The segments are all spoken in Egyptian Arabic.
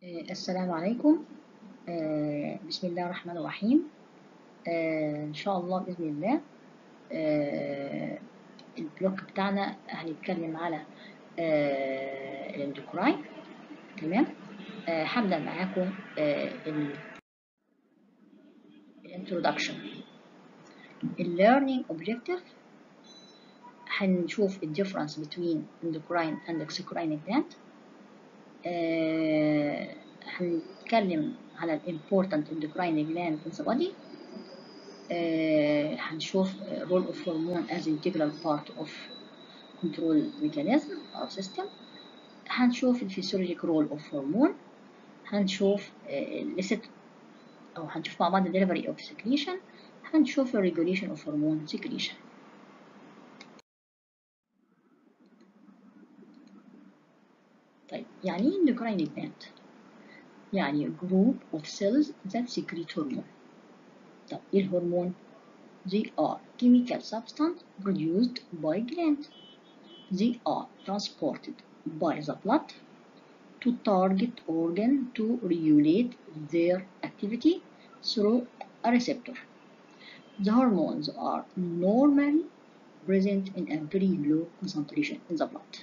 السلام عليكم آه، بسم الله الرحمن الرحيم آه، إن شاء الله بإذن الله آه، البلوك بتاعنا هنتكلم على الاندوكراين تمام هبدأ معاكم الانترودكشن الليرنينج اوبجيكتيف هنشوف الديفرنس بين endocrine and exocrine gland آه هنتكلم على الامبورتنت endocrine gland in the body آه هنشوف role of hormone as integral part of control mechanism or system هنشوف الفسيولوجيك رول of hormone هنشوف illicit أو هنشوف مع بعض delivery of secretion هنشوف regulation of hormone secretion طيب يعني ايه endocrine gland؟ يعني group of cells that secrete hormone. طب ايه الهرمون؟ They are chemical substance produced by gland. They are transported by the blood to target organ to regulate their activity through a receptor. The hormones are normally present in a very low concentration in the blood.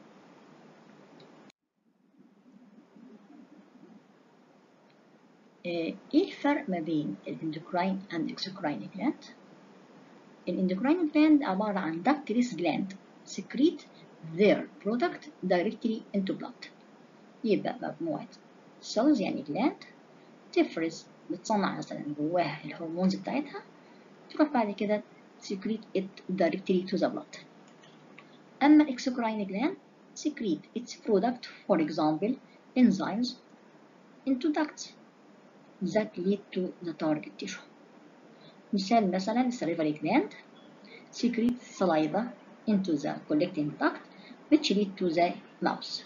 ايه الفرق ما بين الاندوكراين اند اكسوكراين جلاند الاندوكراين جلاند عبارة عن ductless gland secrete their product directly into blood يبقى مجموعة cells يعني جلاند تفرز بتصنع مثلا جواها الهرمونز بتاعتها تروح بعد كده secrete it directly to the blood أما الاكسوكراين جلاند secrete its product for example enzymes into ducts that lead to the target tissue. مثال مثلا salivary gland secretes saliva into the collecting duct which lead to the mouth.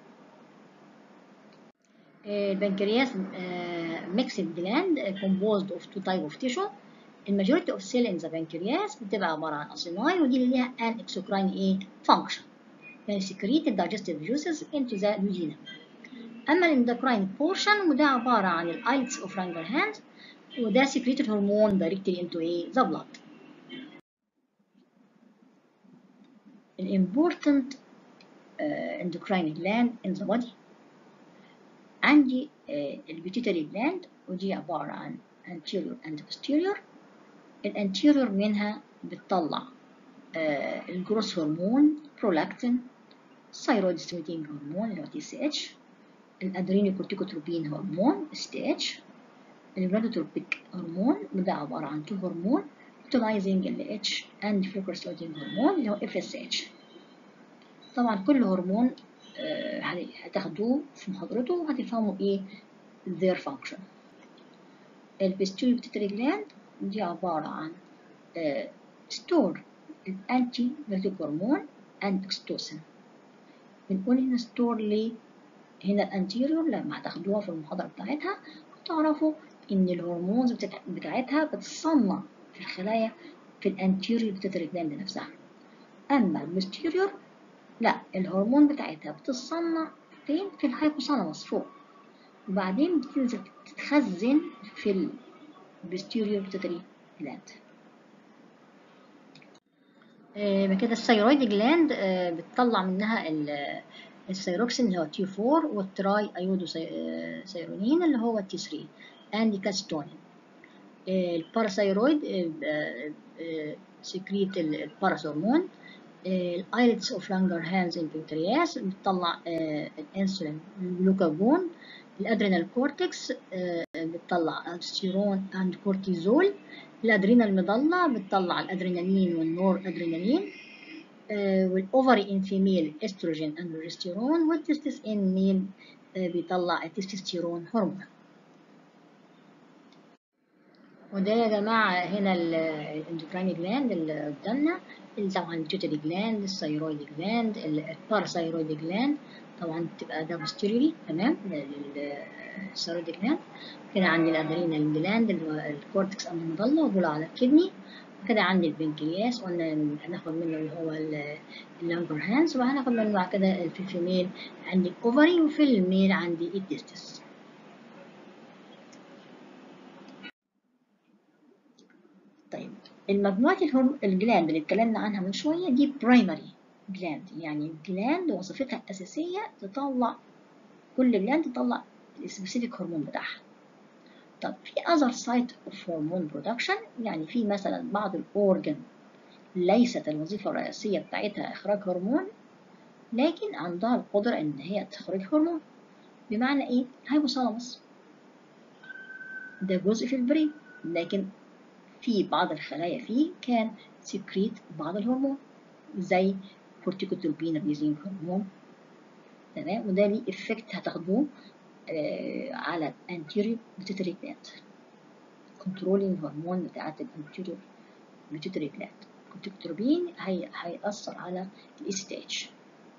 البنكرياس mixed gland composed of two type of tissue. The majority of cell in the pancreas بتبقى عبارة عن acini ودي اللي ليها an exocrine ايه function. يعني secrete the digestive juices into the duodenum. أما الاندوكراين بورشن وده عبارة عن الايلتس اوف Langerhans وده secreted هرمون directly into ايه the blood. الامبورتنت endocrine gland in the body عندي البيتيتري gland ودي عبارة عن anterior and posterior الانتيريور منها بتطلع الجروس هرمون برولاكتين ثايرويد ستيميتنج هرمون اللي هو تي سي اتش الادرينو كورتيكوتروبين هرمون اس تي اتش الجرادوتروبيك هرمون وده عبارة عن تو هرمون utilizing ال اتش and فلوكرسلوتين هرمون اللي هو اف اس اتش طبعا كل هرمون آه هتاخدوه في محاضرته وهتفهموا ايه their function البستيريو بيتيتري جلاند دي عبارة عن آه ستور الانتي ميلتيك هرمون and اكستوسين بنقول هنا ستور ليه هنا الانتيريور لما هتاخدوها في المحاضرة بتاعتها هتعرفوا ان الهرمونز بتاعتها بتصنع في الخلايا في الانتيريور بتتري جلاند نفسها اما البوستيريور لا الهرمون بتاعتها بتتصنع فين في الهايبوثالاموس فوق وبعدين بتنزل تتخزن في البوستيريور بتتري جلاند آه كده الثيرويد جلاند آه بتطلع منها الثيروكسين اللي هو تي 4 والتراي ايودو سيرونين اللي هو تي 3 اند كاستونين الباراثيرويد سكريت الباراث هرمون الايلتس اوف لانجرهانز البنكرياس بتطلع الانسولين الجلوكاجون الادرينال كورتكس بتطلع الستيرون اند كورتيزول الادرينال مضلة بتطلع الادرينالين والنور ادرينالين والاوفري ان فيميل استروجين اند بروجستيرون والتستس ان ميل بيطلع التستوستيرون هرمون وده يا جماعة هنا الاندوكراين جلاند اللي قدامنا اللي طبعا البيتيوتري جلاند الثيرويد جلاند الباراثيرويد جلاند طبعا بتبقى ده بوستيريوري تمام للثيرويد جلاند كده عندي الادرينال جلاند اللي هو الكورتكس او المضلة ودول على الكدني كده عندي البنكرياس قلنا هناخد منه اللي هو اللانجرهانز وهناخد منه بعد كده في الفيميل عندي الاوفري وفي الميل عندي التستس طيب المجموعة الهرم... الجلاند اللي اتكلمنا عنها من شوية دي برايمري جلاند يعني الجلاند وظيفتها الأساسية تطلع كل جلاند تطلع السبيسيفيك هرمون بتاعها طب في other site of hormone production يعني في مثلا بعض الأورجن ليست الوظيفة الرئيسية بتاعتها إخراج هرمون لكن عندها القدرة إن هي تخرج هرمون بمعنى إيه؟ هايبوثالاموس ده جزء في البرين لكن في بعض الخلايا فيه كان سكريت بعض الهرمون زي كورتيكوتروبين ريليزنج هرمون تمام وده ليه افكت هتاخدوه آه على الانتيريور بيتيتري جلاند كنترولينج هرمون بتاعت الانتيريور بيتيتري جلاند الكورتيكوتروبين هي هيأثر على الاي سي تي اتش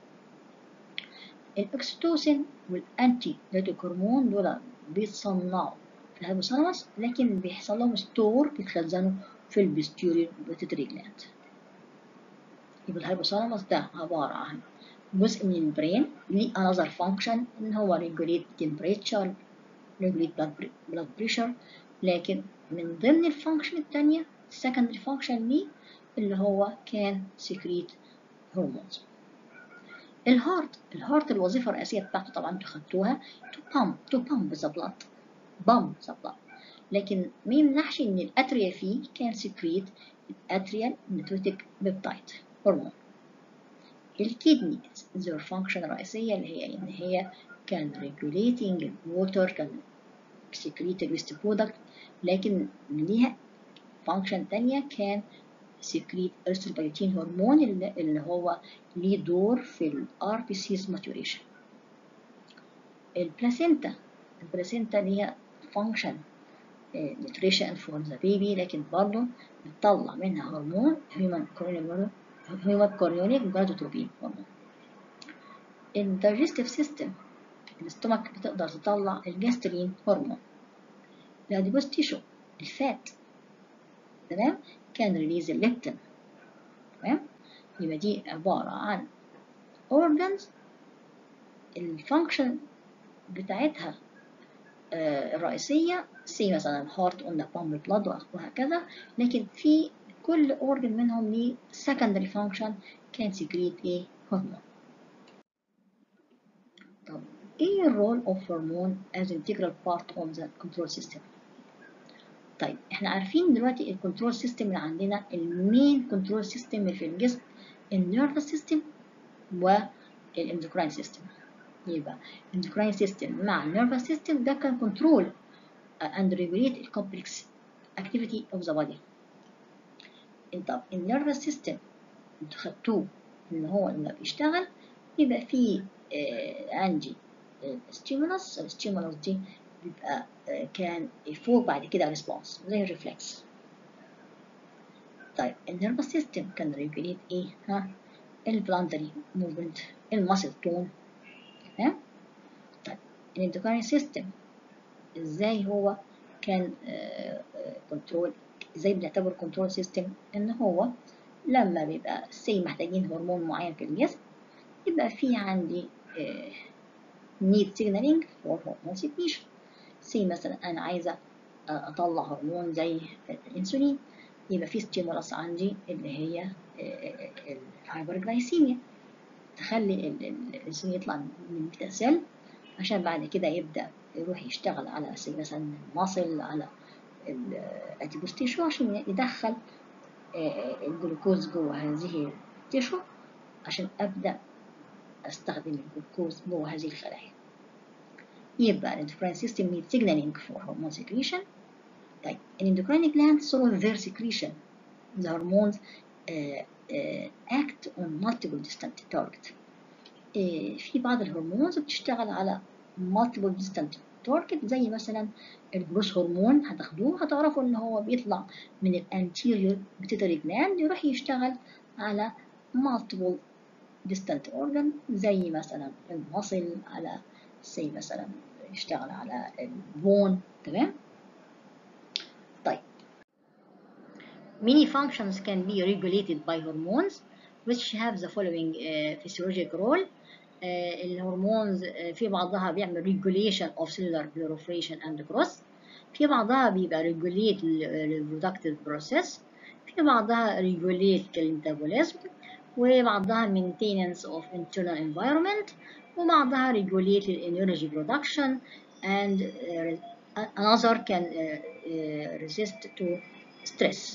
الاكسيتوسين والانتي ليتيك هرمون دول بيتصنعوا في الهيبوثالاموس لكن بيحصل لهم ستور بيتخزنوا في البستيوريال بيتيتري جلاند يبقى الهيبوثالاموس ده عبارة عن جزء من البرين ليه another function ان هو regulate temperature regulate blood pressure لكن من ضمن الفانكشن التانية secondary function ليه اللي هو كان secrete hormones الهارت الهارت الوظيفة الرئيسية بتاعته طبعا انتوا خدتوها to pump to pump the blood pump the blood لكن ما يمنعش ان الاتريا فيه كان secrete الاتريال نيتروتيك بيبتايد هرمون الكدني their function الرئيسية اللي هي إن هي كان regulating الووتر كان secrete waste product لكن ليها function تانية كان secrete erythropoietin هرمون اللي, اللي هو ليه دور في ال RBC's maturation البلاسينتا البلاسينتا ليها function nutrition for the baby لكن برضه بتطلع منها هرمون human chorionic human chorionic gonadotropin هرمون الدايجستيف سيستم الاستومك بتقدر تطلع الجاسترين هرمون الاديبوس تيشو الفات تمام كان ريليز الليبتين تمام يبقى دي عبارة عن organs الفانكشن بتاعتها آه الرئيسية سي مثلا هارت قلنا بامب بلاد وهكذا لكن في كل organ منهم ليه secondary function كان secrete ايه هرمون طب ايه الرول of hormone as integral part of the control system طيب احنا عارفين دلوقتي الكنترول سيستم اللي عندنا المين كنترول سيستم في الجسم النيرفس سيستم والاندوكراين سيستم يبقى الاندوكراين سيستم مع النيرفس سيستم ده كان كنترول and regulate the complex activity of the body طب النيرفس سيستم انتوا خدتوه ان هو لما بيشتغل يبقى فيه آه عندي ستيمولس الستيمولس دي بيبقى آه كان يفوق بعد كده ريسبونس زي الريفلكس طيب النيرفس سيستم كان ريجوليت ايه ها الفلانتري موفمنت الماسل تون تمام طيب الاندوكراين سيستم ازاي هو كان كنترول ازاي بنعتبر كنترول سيستم ان هو لما بيبقى سي محتاجين هرمون معين في الجسم يبقى في عندي نيد سيجنالينج فور هرمون سيكريشن سي مثلا انا عايزه اطلع هرمون زي الانسولين يبقى في ستيمولس عندي اللي هي الهايبرجلايسيميا تخلي الانسولين يطلع من البيتا سيل عشان بعد كده يبدا يروح يشتغل على سي مثلا المصل على الاديبوس تيشو عشان يدخل الجلوكوز جوه هذه التيشو عشان ابدا استخدم الجلوكوز جوه هذه الخلايا يبقى الاندوكراين سيستم needs signaling for hormone secretion طيب الاندوكراين glands through their secretion the hormones uh, uh, act on multiple distant target uh, في بعض الهرمونز بتشتغل على multiple distant target زي مثلا الجروس هرمون هتاخدوه هتعرفوا ان هو بيطلع من الانتيريور بيتيتري جلاند يروح يشتغل على multiple distant organ زي مثلا المصل على زي مثلا يشتغل على البون تمام طيب many functions can be regulated by hormones which have the following uh, physiologic role uh, الهرمونز uh, في بعضها بيعمل regulation of cellular proliferation and growth في بعضها بيبقى regulate reproductive process في بعضها regulate الميتابوليزم وبعضها maintenance of internal environment وبعضها regulate energy production and uh, another can uh, uh, resist to stress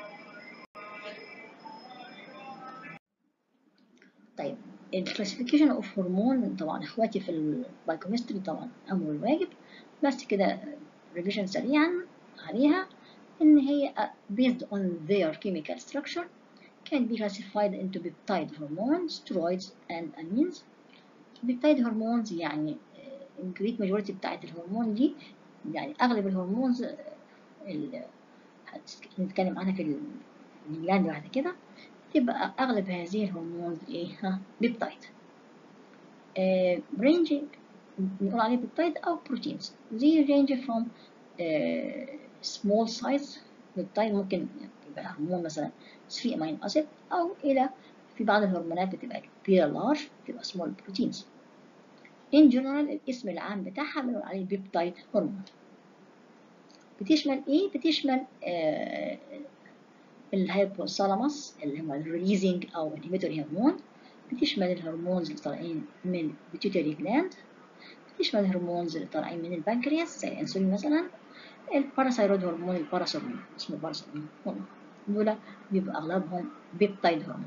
طيب الكلاسيفيكيشن اوف هرمون طبعا اخواتي في البايوكيمستري طبعا امر الواجب بس كده ريفيجن سريعا عليها ان هي based on their chemical structure can be classified into peptide hormones, steroids and amines. peptide hormones يعني الجريت ماجوريتي بتاعت الهرمون دي يعني اغلب الهرمونز اللي هنتكلم عنها في الجلاند بعد كده تبقى اغلب هذه الهرمونز ايه ها بيبتايد آه ranging نقول عليه بيبتايد او بروتينز زي range from آه small size بيبتايد ممكن يبقى هرمون مثلا 3 امينو اسيد او الى في بعض الهرمونات بتبقى كبيره لارج بتبقى small بروتينز in general الاسم العام بتاعها بنقول عليه بيبتايد هرمون بتشمل ايه بتشمل آه الهايبوثالاموس اللي هو الريليزنج او الهيميتوري هرمون بتشمل الهرمونز اللي طالعين من البيتيوتري جلاند بتشمل الهرمونز اللي طالعين من البنكرياس زي الانسولين مثلا الباراثايرويد هرمون الباراسورمون اسمه باراسورمون دول بيبقى اغلبهم بيبتايد هرمون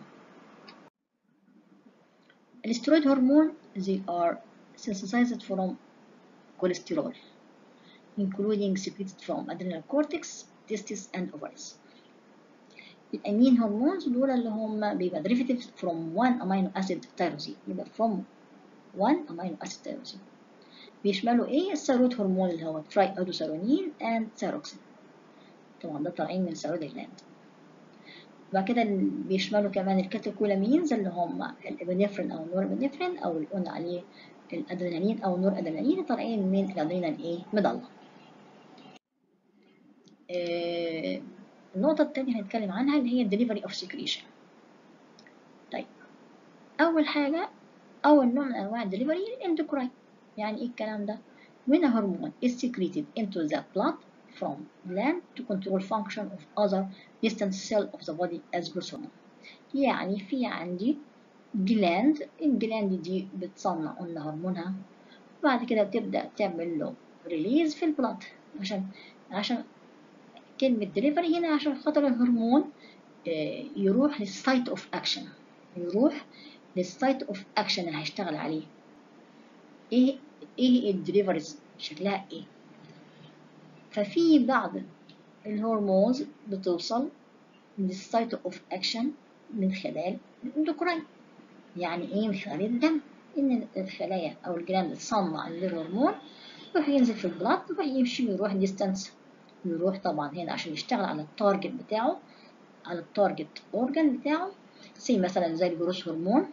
السترويد هرمون they are synthesized from cholesterol including secreted from adrenal cortex, testes and ovaries. الامين هرمونز دول اللي هم بيبقى derivatives from one amino acid tyrosine يبقى from one amino acid tyrosine بيشملوا ايه الثيرويد هرمون اللي هو تراي ادوسيرونين اند ثيروكسين طبعا ده طالعين من الثيرويد جلاند بعد كده بيشملوا كمان الكاتيكولامينز اللي هم الابنفرين او النورابنفرين او اللي قلنا عليه الادرينالين او النور ادرينالين طالعين من الادرينال ايه مضله آه النقطة التانية هنتكلم عنها اللي هي delivery of secretion طيب أول حاجة أول نوع من أنواع الدليفري الاندوكراين يعني إيه الكلام ده؟ when a hormone is secreted into the blood from gland to control function of other distant cell of the body as growth hormone يعني في عندي جلاند الجلاند دي بتصنع قلنا هرمونها وبعد كده بتبدأ تعمل له ريليز في البلاد عشان عشان كلمة دليفري هنا عشان خاطر الهرمون يروح للسايت اوف اكشن يروح للسايت اوف اكشن اللي هيشتغل عليه ايه ايه الدليفريز شكلها ايه ففي بعض الهرمونز بتوصل للسايت اوف اكشن من خلال الاندوكراين يعني ايه من خلال الدم ان الخلايا او الجلاند تصنع الهرمون يروح ينزل في البلاد يروح يمشي ويروح ديستانس يروح طبعا هنا عشان يشتغل على التارجت بتاعه على التارجت اورجان بتاعه زي مثلا زي الجروس هرمون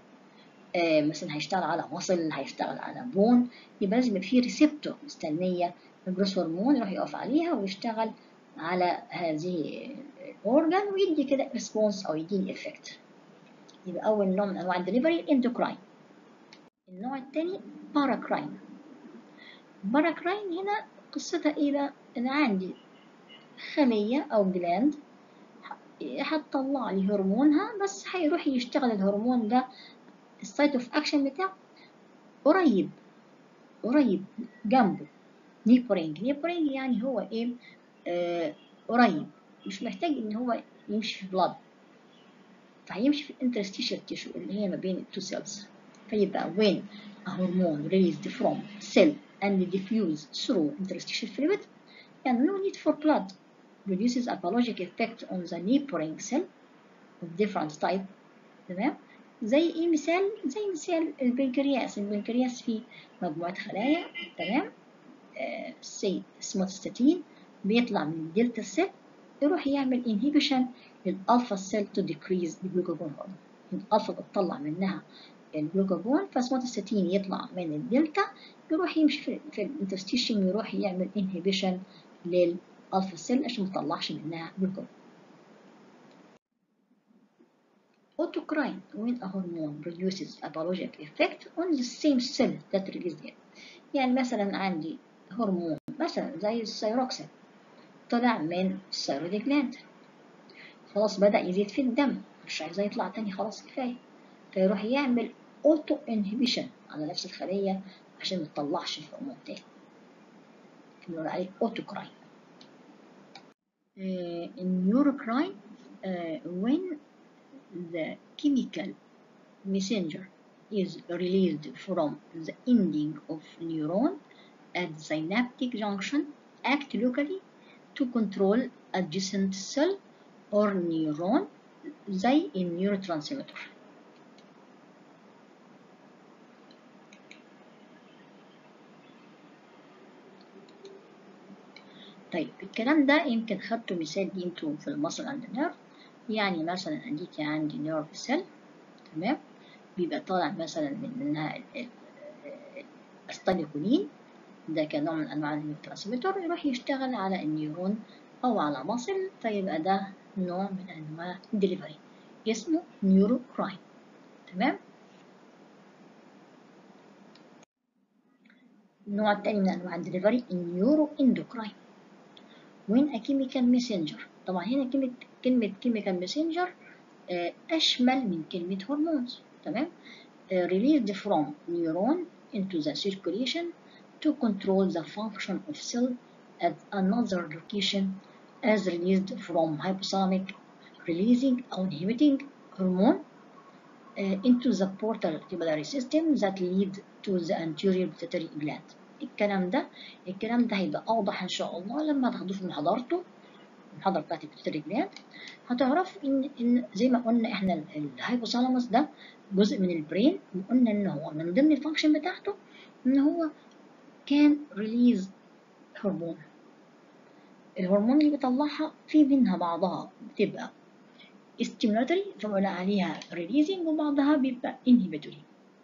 آه مثلا هيشتغل على مصل هيشتغل على بون يبقى لازم يبقى في ريسبتور مستنيه الجروس هرمون يروح يقف عليها ويشتغل على هذه الاورجان ويدي كده ريسبونس او يديني افكت يبقى اول نوع من انواع الدليفري الاندوكراين النوع الثاني باراكراين باراكراين هنا قصتها ايه بقى انا عندي خليه او جلاند هتطلع لي هرمونها بس هيروح يشتغل الهرمون ده السايت اوف اكشن بتاعه قريب قريب جنبه نيبورينج نيبورينج يعني هو ايه آه قريب مش محتاج ان هو يمشي في بلاد فهيمشي في الانترستيشال تيشو اللي هي ما بين التو سيلز فيبقى when a hormone released from cell and diffuse through interstitial fluid and no need for blood produces a biologic effect on the neighboring cell of different type تمام زي ايه مثال زي مثال البنكرياس البنكرياس فيه مجموعة خلايا تمام آه سي سموتستاتين بيطلع من الدلتا سيل يروح يعمل inhibition للالفا سيل to decrease the glucagon hormone الالفا بتطلع منها الجلوكاجون فاسموتستاتين يطلع من الدلتا يروح يمشي في, في الانترستيشن يروح يعمل انهبيشن للالفا سيل عشان ما تطلعش منها جلوكاجون autocrine when a hormone produces a biologic effect on the same cell that released it يعني مثلا عندي هرمون مثلا زي السيروكسين طلع من الثيرويد جلاند خلاص بدأ يزيد في الدم مش عايزاه يطلع تاني خلاص كفاية فيروح يعمل اوتو انهبيشن على نفس الخلية عشان ما تطلعش الهرمون تاني بنقول عليه اوتوكراين النيوروكراين when the chemical messenger is released from the ending of neuron at synaptic junction act locally to control adjacent cell or neuron زي النيوروترانسميتر طيب الكلام ده يمكن خدته مثال دي انتوا في المصل عند النيرف يعني مثلا اديكي عندي نيرف سيل تمام بيبقى طالع مثلا منها الستاليكولين ده كنوع من انواع النيوروترانسميتر يروح يشتغل على النيورون او على مصل فيبقى ده نوع من انواع الدليفري اسمه نيوروكراين تمام النوع التاني من انواع الدليفري النيورو اندوكراين when a chemical messenger طبعا هنا كلمة كلمة chemical messenger أشمل من كلمة hormones تمام released from neuron into the circulation to control the function of cell at another location as released from hypothalamic releasing or inhibiting hormone uh, into the portal tubulary system that lead to the anterior pituitary gland الكلام ده الكلام ده هيبقى أوضح إن شاء الله لما تاخدوه في محاضرته المحاضرة بتاعت البيتوتري جلاند هتعرف إن إن زي ما قلنا إحنا الهايبوثالاموس ده جزء من البرين وقلنا إن هو من ضمن الفانكشن بتاعته إن هو كان ريليز هرمون الهرمون اللي بيطلعها في منها بعضها بتبقى stimulatory فبقول عليها releasing وبعضها بيبقى inhibitory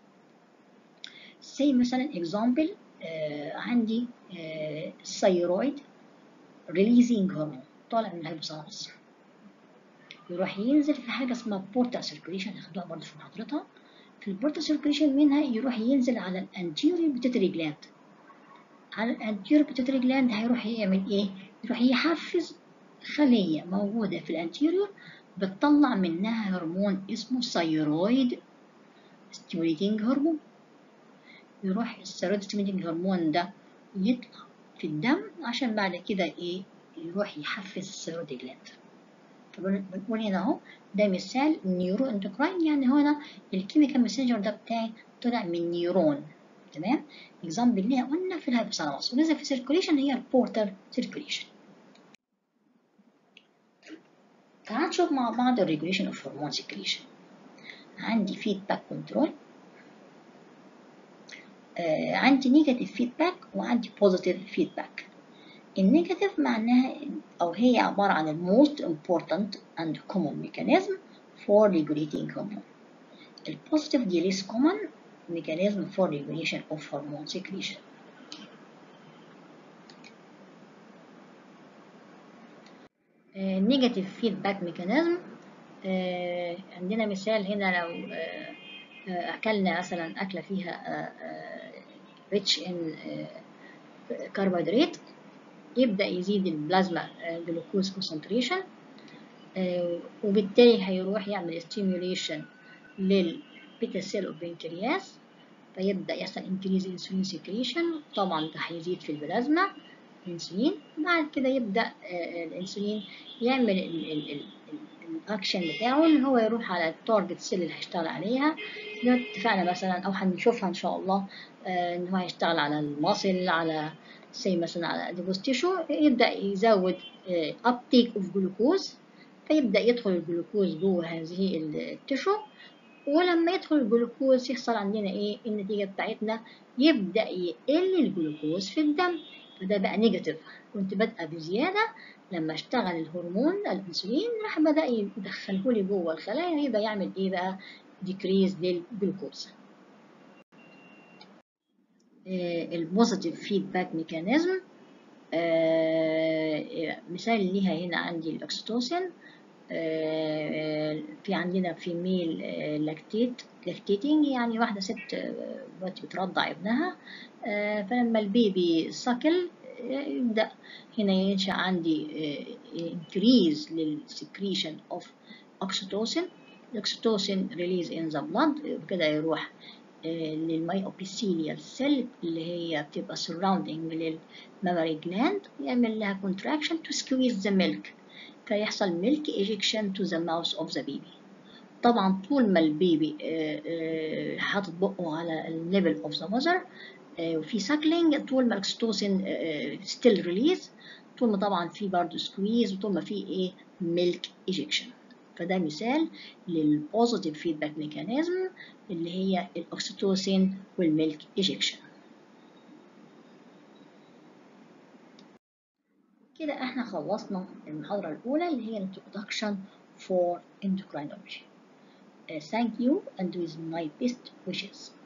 زي مثلا example آه عندي الثيرويد ريليزنج هرمون طالع من الهيبوثالاموس يروح ينزل في حاجه اسمها بورتا سيركوليشن هاخدوها برضه في محاضرتها في البورتا سيركوليشن منها يروح ينزل على الانتيريور بيتوتري جلاند على الانتيريور بيتوتري جلاند هيروح يعمل ايه يروح يحفز خليه موجوده في الانتيريور بتطلع منها هرمون اسمه ثيرويد ستيموليتنج هرمون يروح الثيرويد ستيموليتنج هرمون ده يطلع في الدم عشان بعد كده ايه يروح يحفز الثيرويد جلاند فبنقول هنا اهو ده مثال نيورو اندوكراين يعني هنا الكيميكال ماسنجر ده بتاعي طلع من نيورون تمام اكزامبل اللي قلنا في الهايبوثالاموس ونزل في سيركوليشن هي البورتال سيركوليشن تعال نشوف مع بعض الريجوليشن اوف هرمون سيكريشن عندي فيدباك كنترول آه عندي نيجاتيف فيدباك وعندي بوزيتيف فيدباك النيجاتيف معناها أو هي عبارة عن ال most important and common mechanism for regulating hormone البوزيتيف دي less common mechanism for regulation of hormone secretion نيجاتيف فيدباك ميكانيزم عندنا مثال هنا لو آه أكلنا مثلا أكلة فيها rich in كربوهيدرات يبدأ يزيد البلازما جلوكوز كونسنتريشن وبالتالي هيروح يعمل ستيميوليشن للبيتا سيل اوف بنكرياس فيبدأ يحصل انكريز انسولين سكريشن طبعا ده هيزيد في البلازما الانسولين بعد كده يبدأ الانسولين يعمل الاكشن بتاعه ان هو يروح على التارجت سيل اللي هيشتغل عليها زي ما اتفقنا مثلا او هنشوفها ان شاء الله ان هو هيشتغل على المصل على زي مثلا على الديبوز تيشو يبدا يزود ابتيك اوف جلوكوز فيبدا يدخل الجلوكوز جوه هذه التيشو ولما يدخل الجلوكوز يحصل عندنا ايه النتيجه بتاعتنا يبدا يقل الجلوكوز في الدم فده بقى نيجاتيف كنت بادئه بزياده لما اشتغل الهرمون الانسولين راح بدا يدخله لي جوه الخلايا يبقى يعمل ايه بقى ديكريز للجلوكوز البوزيتيف فيدباك ميكانيزم مثال ليها هنا عندي الاكسيتوسين في عندنا فيميل لاكتيت لاكتيتنج يعني واحده ست دلوقتي بترضع ابنها فلما البيبي سكل يبدأ هنا ينشأ عندي increase للسكريشن of oxytocin الاكسيتوسين release in the blood كده يروح للمايوبيثيليال سيل اللي هي بتبقى surrounding للمامري جلاند يعمل لها contraction to squeeze the milk فيحصل milk ejection to the mouth of the baby طبعا طول ما البيبي حاطط بقه على الليفل اوف ذا مother وفي ساكلينج طول ما الاكسيتوسين ستيل ريليز طول ما طبعا في برضه سكويز وطول ما في ايه ميلك ايجكشن فده مثال للبوزيتيف فيدباك ميكانيزم اللي هي الاكسيتوسين والميلك ايجكشن كده احنا خلصنا المحاضرة الأولى اللي هي introduction for endocrinology. Uh, thank you and with my best wishes.